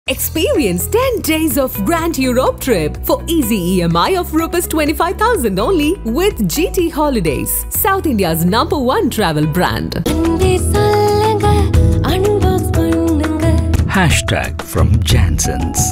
Experience 10 days of Grand Europe trip for easy EMI of Rs 25,000 only with GT Holidays, South India's number one travel brand. அன்பே சொல்லுங்க அன்போஸ் பண்ணுங்க Hashtag from Jansons.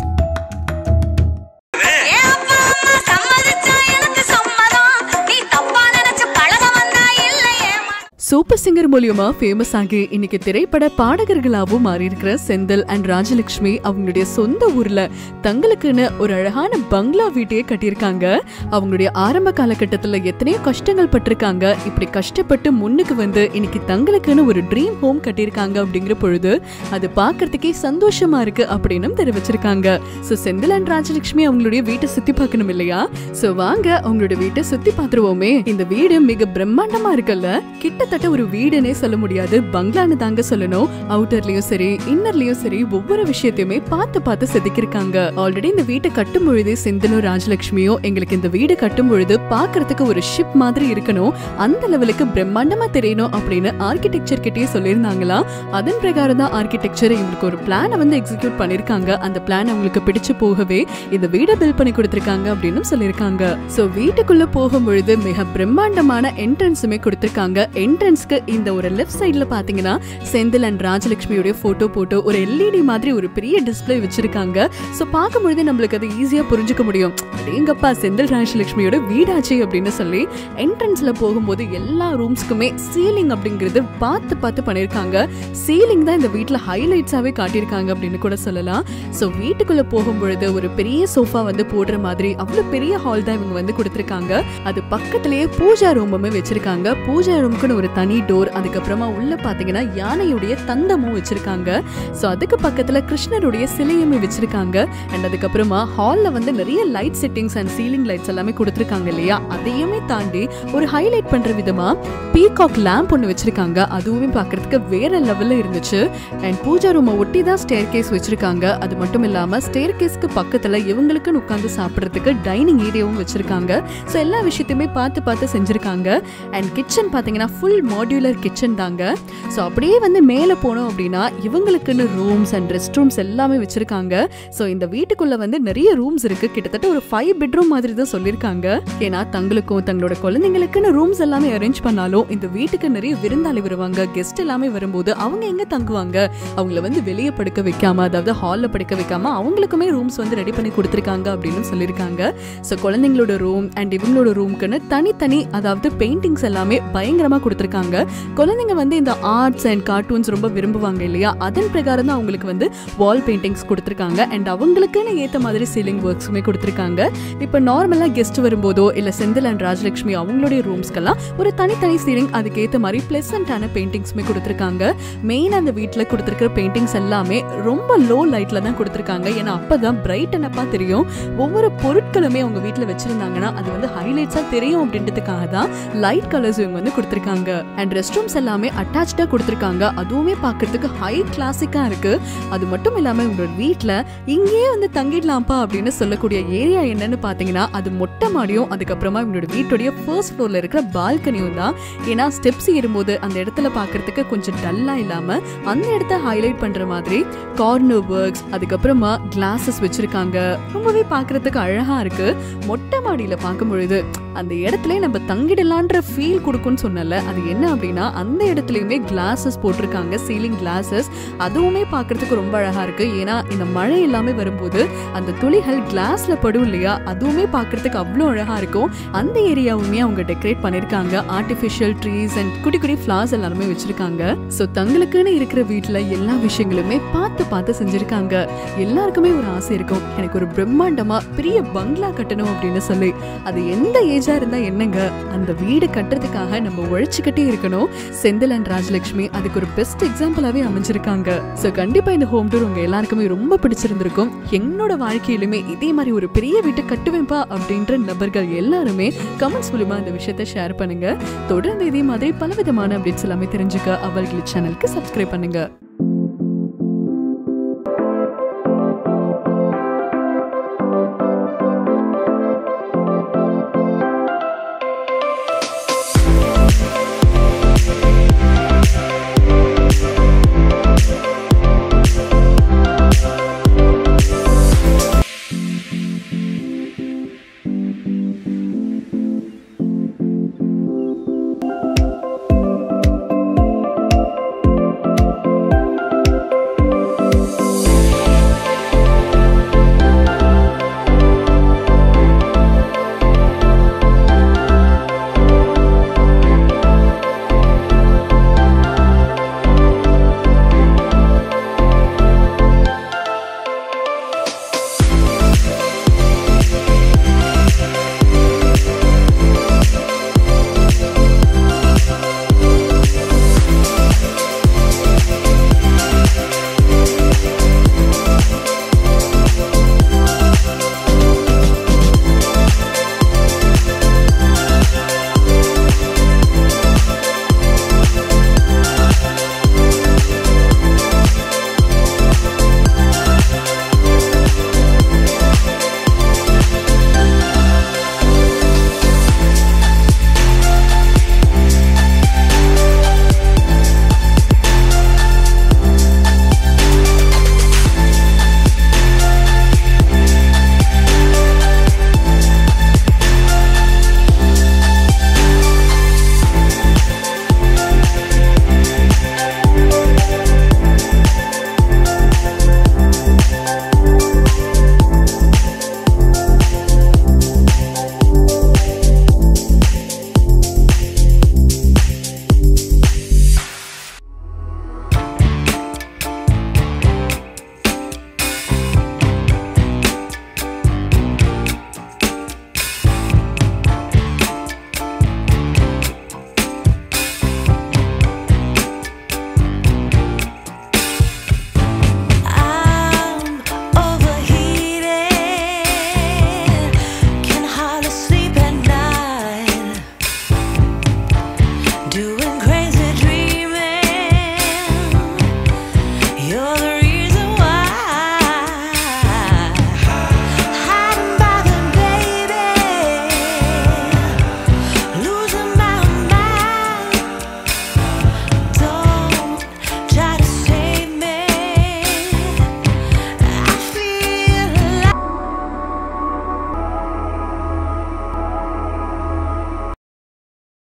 ஏன் அப்பா அம்மா சம்மதிச்சா எனக்கு சம்மதம் நீ தப்பா நினைச்சு பழக வந்தா இல்லையே சூப்பர் சிங்கர் மூலியமா ஃபேமஸ் ஆகி இன்னைக்கு திரைப்பட பாடகர்களாவும் மாறி இருக்கிற செந்தில் அண்ட் ராஜலட்சுமி அவங்களுடைய சொந்த ஊர்ல தங்களுக்குன்னு ஒரு அழகான பங்களா வீட்டையே கட்டியிருக்காங்க அவங்களுடைய ஆரம்ப காலகட்டத்துல எத்தனையோ கஷ்டங்கள் பட்டிருக்காங்க இப்படி கஷ்டப்பட்டு முன்னுக்கு வந்து இன்னைக்கு தங்களுக்குன்னு ஒரு ட்ரீம் ஹோம் கட்டியிருக்காங்க அப்படிங்கிற பொழுது அது பார்க்கறதுக்கே சந்தோஷமா இருக்கு அப்படின்னு தெரிவிச்சிருக்காங்க சோ செந்தில் அண்ட் ராஜலட்சுமி அவங்களுடைய வீட்டை சுத்தி பார்க்கணும் இல்லையா சோ வாங்க அவங்களுடைய வீட்டை சுத்தி பார்த்துருவோமே இந்த வீடு மிக பிரம்மாண்டமா இருக்குல்ல கிட்டத்தட்ட ஒரு வீடுனே சொல்ல முடியாது பங்களான்னு தாங்க சொல்லணும் அவுட்டர்லயும் சரி இன்னர்லயும் சரி ஒவ்வொரு விஷயத்தையுமே பார்த்து பார்த்து செதுக்கிருக்காங்க ஆல்ரெடி இந்த வீட்டை கட்டும் பொழுதே செந்திலும் ராஜலட்சுமியும் எங்களுக்கு இந்த வீடு கட்டும் பொழுது பார்க்கறதுக்கு ஒரு ஷிப் மாதிரி இருக்கணும் அந்த லெவலுக்கு பிரம்மாண்டமா தெரியணும் அப்படின்னு ஆர்கிடெக்சர் கிட்டயே சொல்லியிருந்தாங்களாம் அதன் பிரகாரம் தான் ஆர்கிடெக்சர் இவங்களுக்கு ஒரு பிளானை வந்து எக்ஸிக்யூட் பண்ணிருக்காங்க அந்த பிளான் அவங்களுக்கு பிடிச்சு போகவே இந்த வீடை பில்ட் பண்ணி கொடுத்திருக்காங்க அப்படின்னு சொல்லியிருக்காங்க சோ வீட்டுக்குள்ள போகும் பொழுது மிக பிரம்மாண்டமான என்ட்ரன்ஸுமே கொடுத்திருக்காங்க என்ட்ரன்ஸ்க்கு இந்த ஒரு லெஃப்ட் சைடுல பாத்தீங்கன்னா செந்தில் அண்ட் ராஜலட்சுமியோட போட்டோ போட்டு ஒரு எல்இடி மாதிரி ஒரு பெரிய டிஸ்ப்ளே வச்சிருக்காங்க சோ பார்க்கும் பொழுது நம்மளுக்கு அது ஈஸியா புரிஞ்சுக்க முடியும் அடேங்கப்பா செந்தில் ராஜலட்சுமியோட வீடாச்சு அப்படின்னு சொல்லி என்ட்ரன்ஸ்ல போகும்போது எல்லா ரூம்ஸ்க்குமே சீலிங் அப்படிங்கிறது பார்த்து பார்த்து பண்ணிருக்காங்க சீலிங் தான் இந்த வீட்ல ஹைலைட்ஸாவே காட்டியிருக்காங்க அப்படின்னு கூட சொல்லலாம் சோ வீட்டுக்குள்ள போகும் பொழுது ஒரு பெரிய சோஃபா வந்து போடுற மாதிரி அவ்வளவு பெரிய ஹால் தான் இவங்க வந்து கொடுத்திருக்காங்க அது பக்கத்திலேயே பூஜா ரூமுமே வச்சிருக்காங்க பூஜா ரூமுக்குன்னு ஒரு தனி டோர் அதுக்கப்புறமா உள்ள பாத்தீங்கன்னா யானையுடைய தந்தமும் வச்சிருக்காங்க சோ அதுக்கு பக்கத்துல கிருஷ்ணருடைய சிலையுமே வச்சிருக்காங்க அண்ட் அதுக்கப்புறமா ஹால்ல வந்து நிறைய light settings and ceiling lights எல்லாமே கொடுத்திருக்காங்க இல்லையா அதையுமே தாண்டி ஒரு ஹைலைட் பண்ற விதமா பீகாக் லேம்ப் ஒன்று வச்சிருக்காங்க அதுவுமே பார்க்கறதுக்கு வேற லெவல்ல இருந்துச்சு அண்ட் பூஜா ரூமை ஒட்டி தான் ஸ்டேர் கேஸ் வச்சிருக்காங்க அது மட்டும் இல்லாம ஸ்டேர் கேஸ்க்கு பக்கத்துல இவங்களுக்குன்னு உட்காந்து சாப்பிட்றதுக்கு டைனிங் ஏரியாவும் வச்சிருக்காங்க ஸோ எல்லா விஷயத்தையுமே பார்த்து பார்த்து செஞ்சிருக்காங்க அண்ட் கிச்சன் பார்த்தீங்கன்னா ஃபுல் மாடியுலர் கிச்சன் தாங்க ஸோ அப்படியே வந்து மேலே போனோம் அப்படின்னா இவங்களுக்குன்னு ரூம்ஸ் அண்ட் ரெஸ்ட் ரூம்ஸ் எல்லாமே வச்சிருக்காங்க ஸோ இந்த வீட்டுக்குள்ள வந்து நிறைய ரூம்ஸ் இருக்கு கிட்டத்தட்ட ஒரு ஃபைவ் பெட்ரூம் மாதிரி தான் சொல்லியிருக்காங்க ஏன்னா தங்களுக்கும் தங்களோட குழந்தைங்களுக்குன்னு ரூம்ஸ் எல்லாமே அரேஞ்ச் பண்ணாலும் இந்த வீட்டுக்கு நிறைய விருந்தாளி வருவாங்க கெஸ்ட் எல்லாமே வரும்போது அவங்க எங்க தங்குவாங்க அவங்கள வந்து வெளியே படுக்க வைக்காம அதாவது ஹால்ல படுக்க வைக்காம அவங்களுக்குமே ரூம்ஸ் வந்து ரெடி பண்ணி கொடுத்துருக்காங்க அப்படின்னு சொல்லியிருக்காங்க ஸோ குழந்தைங்களோட ரூம் அண்ட் இவங்களோட ரூம்க்குன்னு தனித்தனி அதாவது பெயிண்டிங்ஸ் எல்லாமே பயங்கரமா கொடுத்துருக்காங்க குழந்தைங்க வந்து இந்த ஆர்ட்ஸ் அண்ட் கார்ட்டூன்ஸ் ரொம்ப விரும்புவாங்க இல்லையா அதன் பிரகாரம் தான் அவங்களுக்கு வந்து வால் பெயிண்டிங்ஸ் கொடுத்துருக்காங்க அண்ட் அவங்களுக்குன்னு ஏத்த மாதிரி சீலிங் ஒர்க்ஸுமே கொடுத்துருக்காங்க இப்போ நார்மலாக கெஸ்ட் வரும்போதோ இல்லை செந்தில் அண்ட் ராஜலட்சுமி அவங்களுடைய ரூம்ஸ்க்கெல்லாம் ஒரு தனித்தனி சீலிங் அதுக்கேற்ற மாதிரி பிளசண்டான பெயிண்டிங்ஸுமே கொடுத்துருக்காங்க மெயின் அந்த வீட்டில் கொடுத்துருக்கிற பெயிண்டிங்ஸ் எல்லாமே ரொம்ப லோ லைட்டில் தான் கொடுத்துருக்காங்க ஏன்னா அப்போ தான் பிரைட் அனப்பாக தெரியும் ஒவ்வொரு பொருட்களுமே அவங்க வீட்டில் வச்சிருந்தாங்கன்னா அது வந்து ஹைலைட்ஸாக தெரியும் அப்படின்றதுக்காக தான் லைட் கலர்ஸ் இவங்க வந்து கொடுத்துருக்காங்க அண்ட் ரெஸ்ட் ரூம்ஸ் எல்லாமே அட்டாச்சாக கொடுத்துருக்காங்க அதுவுமே பார்க்கறதுக்கு ஹை கிளாசிக்காக இருக்கு அது மட்டும் இல்லாமல் உங்களோட வீட்டில் இங்கேயே வந்து தங்கிடலாம்ப்பா அப்படின்னு சொல்லக்கூடிய ஏரியா என்னன்னு பார்த்தீங்கன்னா அது மொட்டை மாடியும் அதுக்கப்புறமா இவங்களோட வீட்டுடைய ஃபர்ஸ்ட் ஃப்ளோரில் இருக்கிற பால்கனியும் தான் ஏன்னா ஸ்டெப்ஸ் ஏறும்போது அந்த இடத்துல பார்க்கறதுக்கு கொஞ்சம் டல்லாக இல்லாமல் அந்த இடத்த ஹைலைட் பண்ணுற மாதிரி கார்னர் ஒர்க்ஸ் அதுக்கப்புறமா கிளாஸஸ் வச்சிருக்காங்க ரொம்பவே பார்க்கறதுக்கு அழகாக இருக்கு மொட்டை மாடியில் பார்க்கும் பொழுது அந்த இடத்துல நம்ம தங்கிடலான்ற ஃபீல் கொடுக்கும்னு சொன்னல அது என்ன அப்படின்னா அந்த இடத்துலயுமே கிளாஸஸ் போட்டிருக்காங்க சீலிங் கிளாஸஸ் அதுவுமே பார்க்கறதுக்கு ரொம்ப அழகா இருக்கு ஏன்னா இந்த மழை எல்லாமே வரும்போது அந்த துளிகள் கிளாஸ்ல படும் இல்லையா அதுவுமே பார்க்கறதுக்கு அவ்வளோ அழகா இருக்கும் அந்த ஏரியாவுமே அவங்க டெக்கரேட் பண்ணிருக்காங்க ஆர்டிஃபிஷியல் ட்ரீஸ் அண்ட் குட்டி குட்டி ஃபிளார்ஸ் எல்லாருமே வச்சிருக்காங்க ஸோ தங்களுக்குன்னு இருக்கிற வீட்டில் எல்லா விஷயங்களுமே பார்த்து பார்த்து செஞ்சிருக்காங்க எல்லாருக்குமே ஒரு ஆசை இருக்கும் எனக்கு ஒரு பிரம்மாண்டமா பெரிய பங்களா கட்டணும் அப்படின்னு சொல்லி அது எந்த ஏஜா இருந்தா என்னங்க அந்த வீடு கட்டுறதுக்காக நம்ம உழைச்சுக்கிட்டே இருக்கணும் செந்தில் அண்ட் ராஜலட்சுமி அதுக்கு ஒரு பெஸ்ட் எக்ஸாம்பிளாவே அமைஞ்சிருக்காங்க சோ கண்டிப்பா இந்த ஹோம் டூர் உங்க எல்லாருக்குமே ரொம்ப பிடிச்சிருந்திருக்கும் என்னோட வாழ்க்கையிலுமே இதே மாதிரி ஒரு பெரிய வீட்டை கட்டுவேன்பா அப்படின்ற நபர்கள் எல்லாருமே கமெண்ட்ஸ் மூலமா இந்த விஷயத்த ஷேர் பண்ணுங்க தொடர்ந்து இதே மாதிரி பலவிதமான அப்டேட்ஸ் எல்லாமே தெரிஞ்சுக்க அவர்கள் சேனலுக்கு சப்ஸ்கிரைப் பண்ணுங்க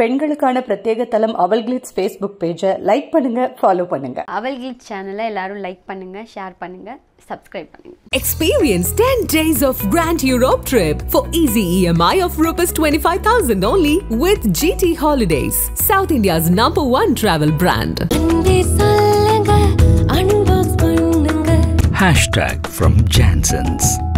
பெண்களுக்கான பிரத்யேக தளம் அவல் கிளிட்ஸ் ஃபேஸ்புக் பேஜை லைக் பண்ணுங்க ஃபாலோ பண்ணுங்க அவல் கிளிட் சேனலை எல்லாரும் லைக் பண்ணுங்க ஷேர் பண்ணுங்க சப்ஸ்கிரைப் பண்ணுங்க Experience 10 days of Grand Europe trip for easy EMI of Rs 25,000 only with GT Holidays, South India's number one travel brand. Hashtag from Jansons.